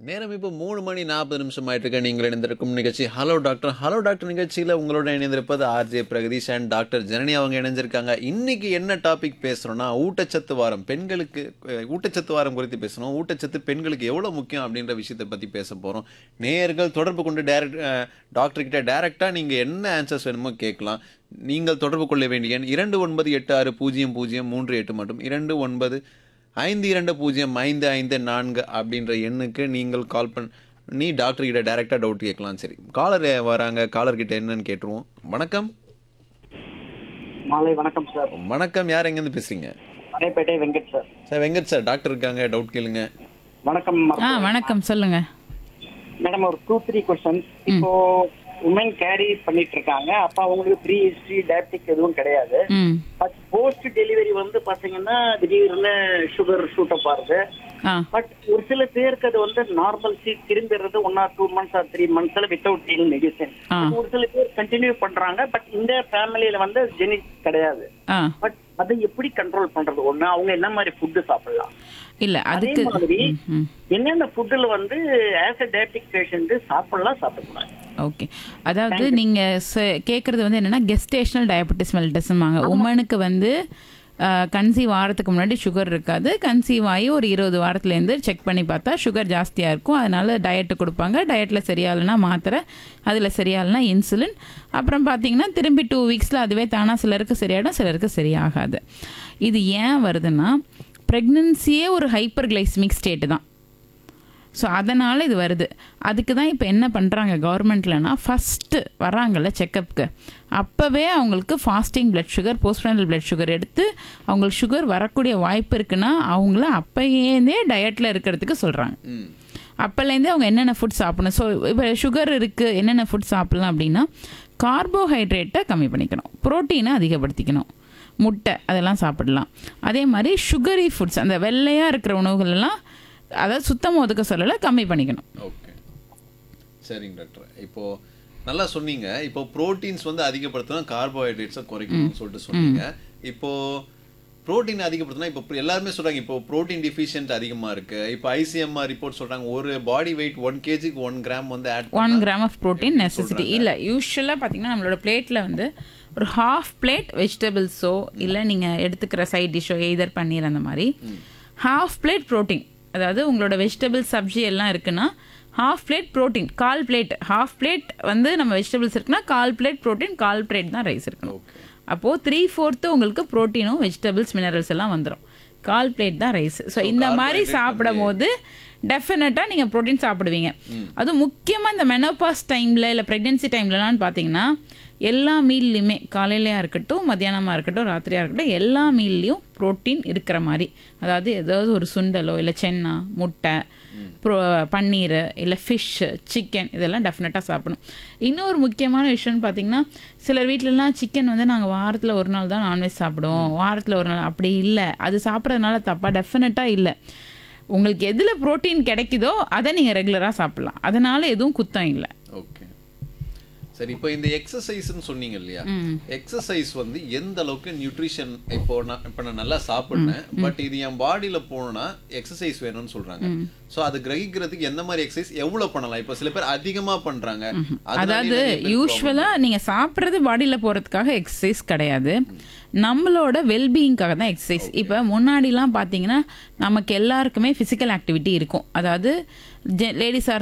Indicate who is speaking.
Speaker 1: நேரம் இப்போ மூணு மணி நாற்பது நிமிஷம் ஆயிட்டு இருக்க நீங்கள் இணைந்திருக்கும் நிகழ்ச்சி ஹலோ டாக்டர் ஹலோ டாக்டர் நிகழ்ச்சியில் உங்களோட இணைந்திருப்பது RJ Pragadeesh and doctor Janani அவங்க இணைஞ்சிருக்காங்க இன்னைக்கு என்ன டாபிக் பேசுகிறோம்னா ஊட்டச்சத்து வாரம் பெண்களுக்கு அஹ், ஊட்டச்சத்து வாரம் குறித்து பேசணும் ஊட்டச்சத்து பெண்களுக்கு எவ்வளோ முக்கியம் அப்படின்ற விஷயத்தை பற்றி பேச போகிறோம் நேயர்கள் தொடர்பு கொண்டு டேரக்ட் டாக்டர் கிட்ட டேரெக்டாக நீங்கள் என்ன ஆன்சர்ஸ் வேணுமோ கேட்கலாம் நீங்கள் தொடர்பு கொள்ள வேண்டிய எண் இரண்டு ஒன்பது எட்டு ஆறு பூஜ்ஜியம் பூஜ்ஜியம் மூன்று எட்டு மற்றும் இரண்டு ஒன்பது ஐந்து இரண்டு பூஜ்ஜியம் ஐந்து ஐந்து நான்கு அப்படின்ற எண்ணுக்கு நீங்கள் கால் பண்ணி டாக்டர் கிட்ட டைரெக்டாக டவுட் கேட்கலாம் சரி காலர் வராங்க காலர் கிட்ட என்னன்னு கேட்டுருவோம் வணக்கம்
Speaker 2: மாலை வணக்கம் சார்
Speaker 1: வணக்கம் யார் எங்கேருந்து பேசுறீங்க
Speaker 2: Malaipettai Venkat sir
Speaker 1: sir Venkat sir doctor இருக்காங்க டவுட் கேளுங்க
Speaker 2: வணக்கம்
Speaker 3: ஆ வணக்கம் சொல்லுங்க
Speaker 2: மேடம் ஒரு டூ த்ரீ கொஸ்டின்ஸ் இப்போ உமன் கேரி பண்ணிட்டு இருக்காங்க அப்ப அவங்களுக்கு ப்ரீ ஹிஸ்டரி டயபிட்டிக் எதுவும் கிடையாது
Speaker 3: ம்
Speaker 2: பட் போஸ்ட் டெலிவரி வந்து பாத்தீங்கன்னா திடீர்னு சுகர் ஷூட் அப் ஆகுது
Speaker 3: ஆ
Speaker 2: பட் ஒரு சில பேருக்கு அது வந்து நார்மல் சி திரும்பிடுறது one or two months or three மந்த்ஸ்ல வித்தவுட் எனி மெடிசன்
Speaker 3: ஆ.
Speaker 2: ஒரு சில பேர் கண்டினியூ பண்றாங்க பட் இந்த ஃபேமிலியில வந்து ஜெனிக் கிடையாது
Speaker 3: ஆ
Speaker 2: பட் அதை எப்படி கண்ட்ரோல் பண்றது ஒண்ணு அவங்க என்ன மாதிரி ஃபுட்டு சாப்பிடலாம்
Speaker 3: இல்ல
Speaker 2: அதே
Speaker 3: அதுக்கு
Speaker 2: மாதிரி
Speaker 3: ம்
Speaker 2: என்னென்ன ஃபுட்டுல வந்து ஆஸ் அ டயபிட்டிக் பேஷண்ட் சாப்பிடலாம் சாப்பிடலாம்
Speaker 3: ஓகே அதாவது நீங்க ச- கேக்குறது வந்து என்னன்னா கெஸ்டேஷனல் டயபெட்டிஸ் மெல்டஸ்மாங்க உமனுக்கு வந்து கன்சீவ் ஆகிறதுக்கு முன்னாடி சுகர் இருக்காது கன்சீவ் ஆகி ஒரு இருபது வாரத்துலேருந்து செக் பண்ணி பார்த்தா சுகர் ஜாஸ்தியாக இருக்கும் அதனால டயட்டு கொடுப்பாங்க டயட்டில் சரியாகலைன்னா மாத்திரை அதில் சரியாகலைன்னா இன்சுலின் அப்புறம் பார்த்தீங்கன்னா திரும்பி டூ வீக்ஸில் அதுவே தானாக சிலருக்கு சரியாயிடும் சிலருக்கு சரியாகாது இது ஏன் வருதுன்னா ப்ரெக்னன்சியே ஒரு ஹைப்பர் கிளைஸ்மிக் ஸ்டேட்டு தான் ஸோ அதனால் இது வருது அதுக்கு தான் இப்போ என்ன பண்ணுறாங்க கவர்மெண்ட்லனா ஃபஸ்ட்டு வராங்கல்ல செக்கப்புக்கு அப்போவே அவங்களுக்கு fasting blood sugar postprandial blood sugar எடுத்து அவங்களுக்கு சுகர் வரக்கூடிய வாய்ப்பு இருக்குன்னா அவங்கள அப்போயேந்தே டயட்டில் இருக்கிறதுக்கு சொல்கிறாங்க
Speaker 1: ம்
Speaker 3: அப்போலேருந்தே அவங்க என்னென்ன ஃபுட் சாப்பிடணும் ஸோ இப்போ சுகர் இருக்குது என்னென்ன ஃபுட் சாப்பிடலாம் அப்படின்னா கார்போஹைட்ரேட்டை கம்மி பண்ணிக்கணும் புரோட்டீனை அதிகப்படுத்திக்கணும் முட்டை அதெல்லாம் சாப்பிடலாம் அதே மாதிரி சுகரி ஃபுட்ஸ் அந்த வெள்ளையாக இருக்கிற உணவுகள் எல்லாம் அதாவது சுத்தமாக ஒதுக்க சொல்லலை கம்மி பண்ணிக்கணும்
Speaker 1: ஓகே சரிங்க டாக்டர் இப்போ நல்லா சொன்னீங்க இப்போ புரோட்டீன்ஸ் வந்து அதிகப்படுத்தணும் கார்போஹைட்ரேட்ஸை குறைக்கணும்னு சொல்லிட்டு சொன்னீங்க இப்போ புரோட்டீன் அதிகப்படுத்தினா இப்போ எல்லாருமே சொல்றாங்க இப்போ புரோட்டீன் டிஃபிஷியன்ட் அதிகமா இருக்கு இப்போ ஐசிஎம்ஆர் ரிப்போர்ட் சொல்றாங்க ஒரு பாடி வெயிட் ஒன் கேஜிக்கு ஒன் கிராம் வந்து add
Speaker 3: one gram of protein necessity இல்லை யூஸ்வலாக பார்த்தீங்கன்னா நம்மளோட பிளேட்டில் வந்து ஒரு ஹாஃப் பிளேட் வெஜிடபிள்ஸோ இல்லை நீங்கள் எடுத்துக்கிற சைட் டிஷ்ஷோ எய்தர் பன்னீர் அந்த மாதிரி ஹாஃப் பிளேட் ப்ரோட்டீன் அதாவது உங்களோட வெஜிடபிள் சப்ஜி எல்லாம் இருக்குன்னா ஹாஃப் பிளேட் ப்ரோட்டீன் கால் பிளேட் ஹாஃப் பிளேட் வந்து நம்ம வெஜிடபிள்ஸ் இருக்குன்னா கால் பிளேட் ப்ரோட்டீன் கால் பிளேட் தான் ரைஸ் இருக்கணும்
Speaker 1: ஓகே
Speaker 3: அப்போது த்ரீ ஃபோர்த்து உங்களுக்கு ப்ரோட்டீனும் வெஜிடபிள்ஸ் மினரல்ஸ் எல்லாம் வந்துடும் கால் பிளேட் தான் ரைஸ் ஸோ இந்த மாதிரி சாப்பிடும் போது டெஃபினட்டாக நீங்கள் ப்ரோட்டீன் சாப்பிடுவீங்க அதுவும் முக்கியமாக இந்த மெனோபாஸ் டைமில் இல்லை ப்ரெக்னென்சி டைம்லலாம் பார்த்தீங்கன்னா எல்லா மீல்லையுமே காலையிலையாக இருக்கட்டும் மத்தியானமாக இருக்கட்டும் ராத்திரியாக இருக்கட்டும் எல்லா மீல்லையும் ப்ரோட்டீன் இருக்கிற மாதிரி அதாவது ஏதாவது ஒரு சுண்டலோ இல்லை சென்னா முட்டை ப்ரோ பன்னீர் இல்லை ஃபிஷ்ஷு சிக்கன் இதெல்லாம் டெஃபினட்டாக சாப்பிடணும் இன்னொரு முக்கியமான விஷயம்னு பார்த்தீங்கன்னா சிலர் வீட்டிலலாம் சிக்கன் வந்து நாங்கள் வாரத்தில் ஒரு நாள் தான் நான்வெஜ் சாப்பிடுவோம் வாரத்தில் ஒரு நாள் அப்படி இல்லை அது சாப்பிட்றதுனால தப்பாக டெஃபினட்டாக இல்லை உங்களுக்கு எதில் புரோட்டீன் கிடைக்குதோ அதை நீங்கள் ரெகுலராக சாப்பிடலாம் அதனால எதுவும் குத்தம் இல்லை
Speaker 1: ஓகே சரி இப்போ இந்த எக்ஸசைஸ்னு சொன்னீங்க இல்லையா எக்ஸசைஸ் வந்து எந்த அளவுக்கு நியூட்ரிஷன் இப்போ நான் இப்போ நான் நல்லா சாப்பிடுறேன் பட் இது என் பாடியில போனா எக்ஸசைஸ் வேணும்னு சொல்றாங்க சோ அது கிரகிக்கிறதுக்கு எந்த மாதிரி எக்ஸசைஸ் எவ்வளவு பண்ணலாம் இப்போ சில பேர் அதிகமா பண்றாங்க அதனாலே
Speaker 3: அதாவது
Speaker 1: நிறைய பேருக்கு
Speaker 3: யூஸ்வலாக நீங்கள் சாப்பிட்றது பாடியில் போகிறதுக்காக எக்ஸசைஸ் கிடையாது நம்மளோட வெல்பீயிங்காக தான் எக்ஸசைஸ் இப்போ முன்னாடிலாம் பார்த்தீங்கன்னா நமக்கு எல்லாருக்குமே ஃபிசிக்கல் ஆக்டிவிட்டி இருக்கும் அதாவது லேடிஸாக